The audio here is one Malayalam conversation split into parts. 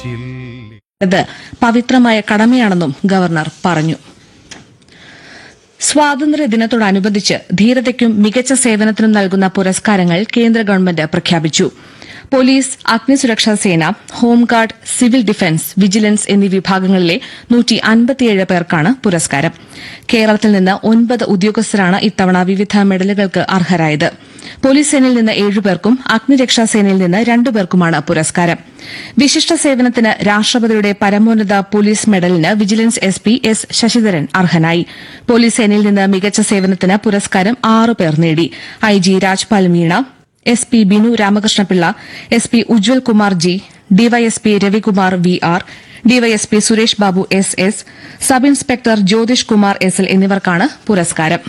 ചില്ലി ഇത് പവിത്രമായ കടമയാണെന്നും ഗവർണർ പറഞ്ഞു സ്വാതന്ത്ര്യ ദിനത്തോടനുബന്ധിച്ച് ധീരതയ്ക്കും മികച്ച സേവനത്തിനും നൽകുന്ന പുരസ്കാരങ്ങൾ കേന്ദ്ര ഗവൺമെന്റ് പ്രഖ്യാപിച്ചു പോലീസ് അഗ്നിസുരക്ഷാ സേന ഹോംഗാർഡ് സിവിൽ ഡിഫൻസ് വിജിലൻസ് എന്നീ വിഭാഗങ്ങളിലെ നൂറ്റി അൻപത്തിയേഴ് പേർക്കാണ് പുരസ്കാരം കേരളത്തിൽ നിന്ന് ഒൻപത് ഉദ്യോഗസ്ഥരാണ് ഇത്തവണ വിവിധ മെഡലുകൾക്ക് അർഹരായത് പോലീസ് സേനയിൽ നിന്ന് ഏഴുപേർക്കും അഗ്നിരക്ഷാ സേനയിൽ നിന്ന് രണ്ടുപേർക്കുമാണ് പുരസ്കാരം വിശിഷ്ട സേവനത്തിന് രാഷ്ട്രപതിയുടെ പരമോന്നത പോലീസ് മെഡലിന് vigilance S P S Sasidharan അർഹനായി പോലീസ് സേനയിൽ നിന്ന് മികച്ച സേവനത്തിന് പുരസ്കാരം ആറ് പേർ നേടി I G Rajpal Meena S P Binu Ramakrishnapillai S P Ujjwal Kumar G D Y S P Ravikumar V R D Y S P Suresh Babu S S sub inspector Jyothish Kumar S L എന്നിവർക്കാണ് പുരസ്കാരം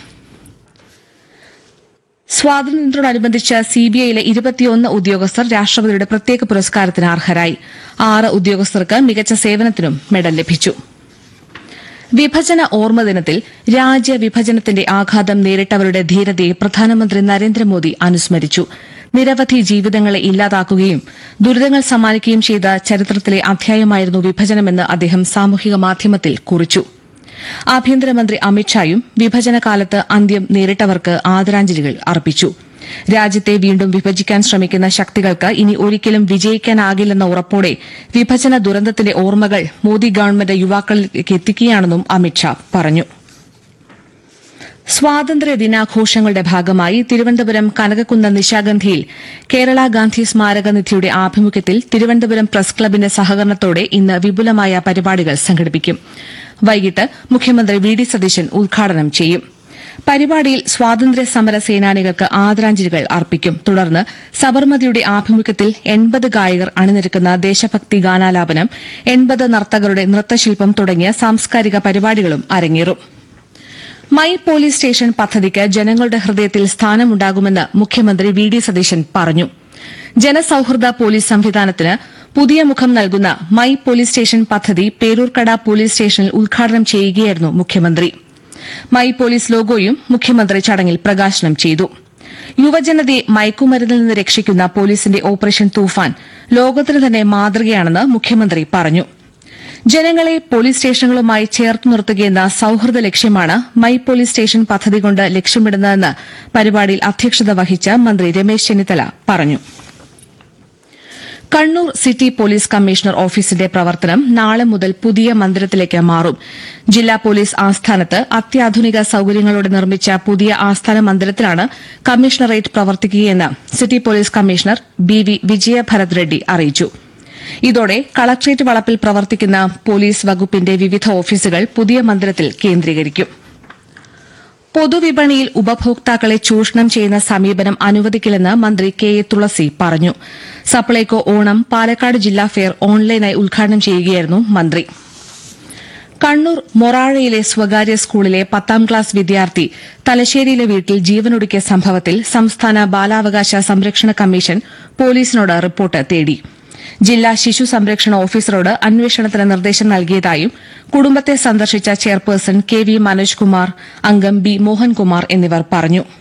സ്വാതന്ത്ര്യത്തോടനുബന്ധിച്ച് സിബിഐയിലെ ഇരുപത്തിയൊന്ന് ഉദ്യോഗസ്ഥർ രാഷ്ട്രപതിയുടെ പ്രത്യേക പുരസ്കാരത്തിന് അർഹരായി ആറ് ഉദ്യോഗസ്ഥർക്ക് മികച്ച സേവനത്തിനും മെഡൽ ലഭിച്ചു വിഭജന ഓർമ്മ ദിനത്തിൽ രാജ്യവിഭജനത്തിന്റെ ആഘാതം നേരിട്ടവരുടെ ധീരതയെ പ്രധാനമന്ത്രി നരേന്ദ്രമോദി അനുസ്മരിച്ചു നിരവധി ജീവിതങ്ങളെ ഇല്ലാതാക്കുകയും ദുരിതങ്ങൾ സമ്മാനിക്കുകയും ചെയ്ത ചരിത്രത്തിലെ അധ്യായമായിരുന്നു വിഭജനമെന്ന് അദ്ദേഹം സാമൂഹിക മാധ്യമത്തിൽ കുറിച്ചു ആഭ്യന്തരമന്ത്രി അമിത്ഷായും വിഭജനകാലത്ത് അന്ത്യം നേരിട്ടവർക്ക് ആദരാഞ്ജലികൾ അർപ്പിച്ചു രാജ്യത്തെ വീണ്ടും വിഭജിക്കാൻ ശ്രമിക്കുന്ന ശക്തികൾക്ക് ഇനി ഒരിക്കലും വിജയിക്കാനാകില്ലെന്ന ഉറപ്പോടെ വിഭജന ദുരന്തത്തിന്റെ ഓർമ്മകൾ മോദി ഗവൺമെന്റ് യുവാക്കളിലേക്ക് എത്തിക്കുകയാണെന്നും അമിത്ഷാ പറഞ്ഞു സ്വാതന്ത്ര്യ ദിനാഘോഷങ്ങളുടെ ഭാഗമായി തിരുവനന്തപുരം കനകക്കുന്ന് നിശാഗന്ധിയിൽ കേരള ഗാന്ധി സ്മാരക നിധിയുടെ ആഭിമുഖ്യത്തിൽ തിരുവനന്തപുരം പ്രസ് ക്ലബിന്റെ സഹകരണത്തോടെ ഇന്ന് വിപുലമായ പരിപാടികൾ സംഘടിപ്പിക്കും വൈകിട്ട് മുഖ്യമന്ത്രി വി ഡി സതീശൻ ഉദ്ഘാടനം ചെയ്യും പരിപാടിയിൽ സ്വാതന്ത്ര്യ സമര സേനാനികൾക്ക് ആദരാഞ്ജലികൾ അർപ്പിക്കും തുടർന്ന് സബർമതിയുടെ ആഭിമുഖ്യത്തിൽ എൺപത് ഗായകർ അണിനിരക്കുന്ന ദേശഭക്തി ഗാനാലാപനം എൺപത് നർത്തകരുടെ നൃത്തശില്പം തുടങ്ങിയ സാംസ്കാരിക പരിപാടികളും അരങ്ങേറും മൈ പോലീസ് സ്റ്റേഷൻ പദ്ധതിക്ക് ജനങ്ങളുടെ ഹൃദയത്തിൽ സ്ഥാനമുണ്ടാകുമെന്ന് മുഖ്യമന്ത്രി വി ഡി സതീശൻ പറഞ്ഞു ജനസൌഹൃദ പോലീസ് സംവിധാനത്തിന് പുതിയ മുഖം നൽകുന്ന മൈ പോലീസ് സ്റ്റേഷൻ പദ്ധതി പേരൂർക്കട പോലീസ് സ്റ്റേഷനിൽ ഉദ്ഘാടനം ചെയ്യുകയായിരുന്നു മുഖ്യമന്ത്രി മൈ പോലീസ് ലോഗോയും മുഖ്യമന്ത്രി ചടങ്ങിൽ പ്രകാശനം ചെയ്തു യുവജനതയെ മയക്കുമരുന്നിൽ നിന്ന് രക്ഷിക്കുന്ന പോലീസിന്റെ ഓപ്പറേഷൻ തൂഫാൻ ലോകത്തിന് തന്നെ മാതൃകയാണെന്ന് മുഖ്യമന്ത്രി പറഞ്ഞു ജനങ്ങളെ പോലീസ് സ്റ്റേഷനുകളുമായി ചേർത്ത് നിർത്തുകയെന്ന സൌഹൃദ ലക്ഷ്യമാണ് മൈ പോലീസ് സ്റ്റേഷൻ പദ്ധതി കൊണ്ട് ലക്ഷ്യമിടുന്നതെന്ന് പരിപാടിയിൽ അധ്യക്ഷത വഹിച്ച മന്ത്രി രമേശ് ചെന്നിത്തല പറഞ്ഞു കണ്ണൂർ സിറ്റി പോലീസ് കമ്മീഷണർ ഓഫീസിന്റെ പ്രവർത്തനം നാളെ മുതൽ പുതിയ മന്ദിരത്തിലേക്ക് മാറും ജില്ലാ പോലീസ് ആസ്ഥാനത്ത് അത്യാധുനിക സൌകര്യങ്ങളോടെ നിർമ്മിച്ച പുതിയ ആസ്ഥാന മന്ദിരത്തിലാണ് കമ്മീഷണറേറ്റ് പ്രവർത്തിക്കുകയെന്ന് city police commissioner B V Vijayabharath Reddy അറിയിച്ചു ഇതോടെ കളക്ട്രേറ്റ് വളപ്പിൽ പ്രവർത്തിക്കുന്ന പോലീസ് വകുപ്പിന്റെ വിവിധ ഓഫീസുകൾ പുതിയ മന്ദിരത്തിൽ കേന്ദ്രീകരിക്കും പൊതുവിപണിയിൽ ഉപഭോക്താക്കളെ ചൂഷണം ചെയ്യുന്ന സമീപനം അനുവദിക്കില്ലെന്ന് മന്ത്രി കെ എ തുളസി പറഞ്ഞു സപ്ലൈകോ ഓണം പാലക്കാട് ജില്ലാ ഫെയർ ഓൺലൈനായി ഉദ്ഘാടനം ചെയ്യുകയായിരുന്നു മന്ത്രി കണ്ണൂർ മൊറാഴയിലെ സ്വകാര്യ സ്കൂളിലെ പത്താം ക്ലാസ് വിദ്യാർത്ഥി തലശ്ശേരിയിലെ വീട്ടിൽ ജീവനൊടുക്കിയ സംഭവത്തിൽ സംസ്ഥാന ബാലാവകാശ സംരക്ഷണ കമ്മീഷൻ പോലീസിനോട് റിപ്പോർട്ട് തേടി ജില്ലാ ശിശു സംരക്ഷണ ഓഫീസറോട് അന്വേഷണത്തിന് നിർദ്ദേശം നൽകിയതായും കുടുംബത്തെ സന്ദർശിച്ച chairperson K V Manoj Kumar അംഗം ബി മോഹൻകുമാർ എന്നിവർ പറഞ്ഞു